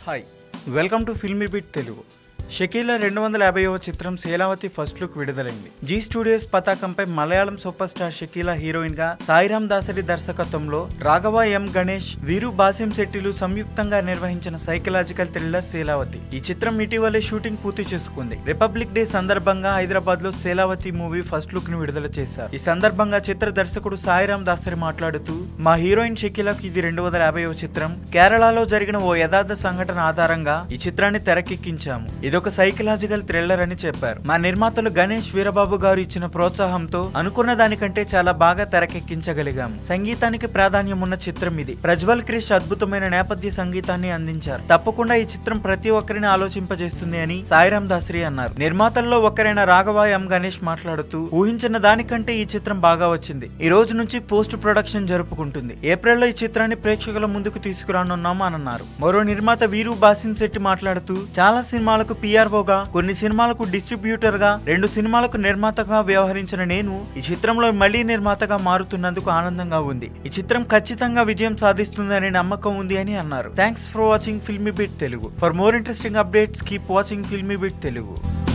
hi welcome to Filmibeat Telugu Shakeela రెండు వందల యాభైవ చిత్రం శీలావతి ఫస్ట్ లుక్ విడుదలైంది జీ స్టూడియోస్ పతాకంపై Malayalam super star Shakeela heroine గా సాయిరామ్ దాసరి దర్శకత్వంలో రాఘవ ఎం గణేష్ వీరు బాసిం శెట్టిలు సంయుక్తంగా నిర్వహించిన సైకలాజికల్ థ్రిల్లర్ శీలావతి ఈ చిత్రం ఇటీవలే షూటింగ్ పూర్తి చేసుకుంది రిపబ్లిక్ డే సందర్భంగా హైదరాబాద్ లో శీలావతి మూవీ ఫస్ట్ లుక్ ను విడుదల చేశారు ఈ సందర్భంగా చిత్ర దర్శకుడు సాయిరామ్ దాసరి మాట్లాడుతూ మా హీరోయిన్ షకీలాకు ఇది రెండు వందల యాభైవ చిత్రం కేరళలో జరిగిన ఓ యథార్థ సంఘటన ఆధారంగా ఈ చిత్రాన్ని తెరకెక్కించాము ఇదొక సైకలాజికల్ థ్రిల్లర్ అని చెప్పారు మా నిర్మాతలు గణేష్ వీరబాబు గారు ఇచ్చిన ప్రోత్సాహంతో అనుకున్న దానికంటే చాలా బాగా తెరకెక్కించగలిగాము సంగీతానికి ప్రాధాన్యం ఉన్న చిత్రం ఇది ప్రజ్వల్ క్రిష్ అద్భుతమైన నేపథ్య సంగీతాన్ని అందించారు తప్పకుండా ఈ చిత్రం ప్రతి ఒక్కరిని ఆలోచింపజేస్తుంది అని సాయిరామ్ దాసరి అన్నారు నిర్మాతల్లో ఒకరైన రాఘవ ఎం గణేష్ మాట్లాడుతూ ఊహించిన దానికంటే ఈ చిత్రం బాగా వచ్చింది ఈ రోజు నుంచి పోస్ట్ ప్రొడక్షన్ జరుపుకుంటుంది ఏప్రిల్లో ఈ చిత్రాన్ని ప్రేక్షకుల ముందుకు తీసుకురానున్నాము అని అన్నారు మరో నిర్మాత వీరు బాసిం శెట్టి మాట్లాడుతూ చాలా సినిమాలకు పిఆర్ఓగా కొన్ని సినిమాలకు డిస్ట్రిబ్యూటర్ గా రెండు సినిమాలకు నిర్మాతగా వ్యవహరించిన నేను ఈ చిత్రంలో మళ్ళీ నిర్మాతగా మారుతున్నందుకు ఆనందంగా ఉంది ఈ చిత్రం ఖచ్చితంగా విజయం సాధిస్తుందనే నమ్మకం ఉంది అని అన్నారు thanks for watching Filmibeat Telugu for more interesting updates keep watching Filmibeat Telugu